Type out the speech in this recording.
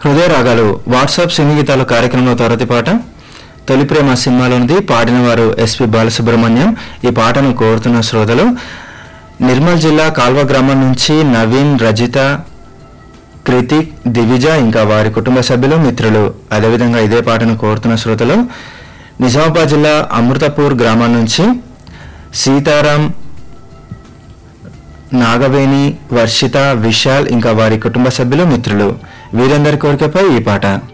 హృదయ రాగాలు వాట్సాప్ సినీ గీతాల కార్యక్రమంలో తొరతి పాట తొలి ప్రేమ సినిమాలోనిది పాడిన వారు ఎస్పి బాలసుబ్రహ్మణ్యం ఈ పాటను కోరుతున్న శ్రోతలు నిర్మల్ జిల్లా కాల్వ గ్రామం నుంచి నవీన్ రజిత కృతిక్ దివిజ ఇంకా వారి కుటుంబ సభ్యులు మిత్రులు అదేవిధంగా ఇదే పాటను కోరుతున్న శ్రోతలు నిజామాబాద్ జిల్లా అమృతపూర్ గ్రామం నుంచి సీతారాం నాగవేణి వర్షిత విశాల్ ఇంకా వారి కుటుంబ సభ్యులు మిత్రులు వీరందరి కోరికపై ఈ పాట